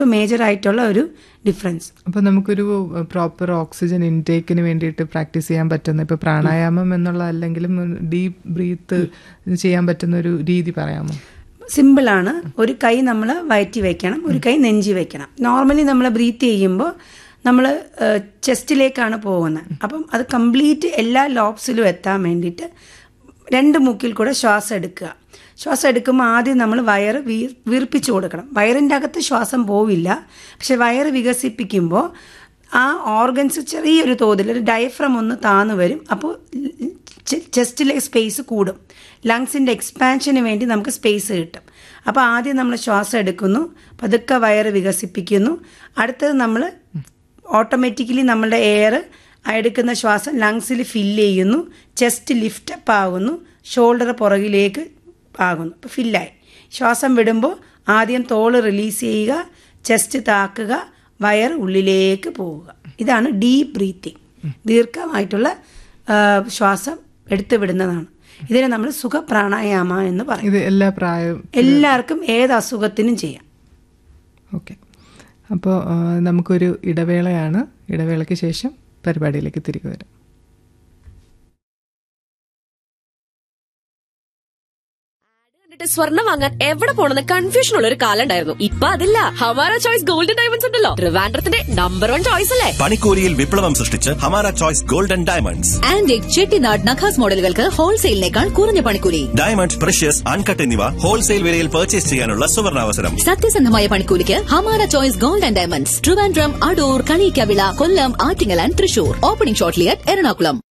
major ആയിട്ടുള്ള ഒരു difference അപ്പൊ നമുക്കൊരു പ്രോപ്പർ ഓക്സിജൻ ഇൻടേക്കിന് വേണ്ടിയിട്ട് പ്രാക്ടീസ് ചെയ്യാൻ പറ്റുന്ന ഇപ്പൊ പ്രാണായാമം എന്നുള്ള അല്ലെങ്കിലും ഡീപ് ബ്രീത്ത് ചെയ്യാൻ പറ്റുന്ന ഒരു രീതി പറയാമോ സിമ്പിളാണ് ഒരു കൈ നമ്മൾ വയറ്റി വെക്കണം ഒരു കൈ നെഞ്ചി വെക്കണം നോർമലി നമ്മൾ ബ്രീത്ത് ചെയ്യുമ്പോൾ നമ്മൾ ചെസ്റ്റിലേക്കാണ് പോകുന്നത് അപ്പം അത് കംപ്ലീറ്റ് എല്ലാ ലോബ്സിലും എത്താൻ വേണ്ടിയിട്ട് രണ്ട് മൂക്കിൽ കൂടെ ശ്വാസം എടുക്കുക ശ്വാസം എടുക്കുമ്പോൾ ആദ്യം നമ്മൾ വയറ് വീർ വീർപ്പിച്ചു കൊടുക്കണം വയറിൻ്റെ അകത്ത് ശ്വാസം പോവില്ല പക്ഷെ വയറ് വികസിപ്പിക്കുമ്പോൾ ആ ഓർഗൻസ് ചെറിയൊരു തോതിൽ ഒരു ഡയഫ്രം ഒന്ന് താന്നു വരും അപ്പോൾ ചെസ്റ്റിലെ സ്പേസ് കൂടും ലങ്സിൻ്റെ എക്സ്പാൻഷന് വേണ്ടി നമുക്ക് സ്പേസ് കിട്ടും അപ്പോൾ ആദ്യം നമ്മൾ ശ്വാസം എടുക്കുന്നു പതുക്കെ വയറ് വികസിപ്പിക്കുന്നു അടുത്തത് നമ്മൾ ഓട്ടോമാറ്റിക്കലി നമ്മളുടെ എയർ എടുക്കുന്ന ശ്വാസം ലങ്സിൽ ഫില്ല് ചെയ്യുന്നു ചെസ്റ്റ് ലിഫ്റ്റ് അപ്പ് ആകുന്നു ഷോൾഡർ പുറകിലേക്ക് ആകുന്നു ഇപ്പോൾ ഫില്ലായി ശ്വാസം വിടുമ്പോൾ ആദ്യം തോള് റിലീസ് ചെയ്യുക ചെസ്റ്റ് താക്കുക വയർ ഉള്ളിലേക്ക് പോവുക ഇതാണ് ഡീപ്പ് ബ്രീത്തിങ് ദീർഘമായിട്ടുള്ള ആ, ശ്വാസം എടുത്തു വിടുന്നതാണ് ഇതിനെ നമ്മൾ സുഖപ്രാണായാമ എന്ന് പറയും ഇത് എല്ലാ പ്രായം എല്ലാവർക്കും ഏത് അസുഖത്തിനും ചെയ്യാം ഓക്കെ അപ്പോൾ നമുക്കൊരു ഇടവേളയാണ് ഇടവേളയ്ക്ക് ശേഷം പരിപാടിയിലേക്ക് തിരികെ വരാം കണ്ടിട്ട് സ്വർണ്ണം വാങ്ങാൻ എവിടെ പോണെന്ന് കൺഫ്യൂഷൻ ഉള്ള ഒരു കാലം ഉണ്ടായിരുന്നു ഇപ്പൊ അതില്ല ഹമാര ചോയ്സ് ഗോൾഡൻ ഡയമണ്ട്സ് ഉണ്ടല്ലോ ട്രിവാൻഡ്രത്തിന്റെ നമ്പർ വൺ ചോയ്സ് അല്ലേ പണിക്കൂലിയിൽ വിപ്ലവം സൃഷ്ടിച്ച് Hamara choice golden diamonds antique Chettinad Nakhas മോഡലുകൾക്ക് ഹോൾസെയിലിനേക്കാൾ കുറഞ്ഞ പണിക്കൂലി ഡയമണ്ട് പ്രഷ്യസ് അൺകട്ട് എന്നിവ ഹോൾസെയിൽ വിലയിൽ പർച്ചേസ് ചെയ്യാനുള്ള സുവർണാവസരം സത്യസന്ധമായ പണിക്കൂലിക്ക് Hamara choice gold and diamonds Trivandrum Adoor Kalikkavila Kollam Attingal and Thrissur opening shortly at Ernakulam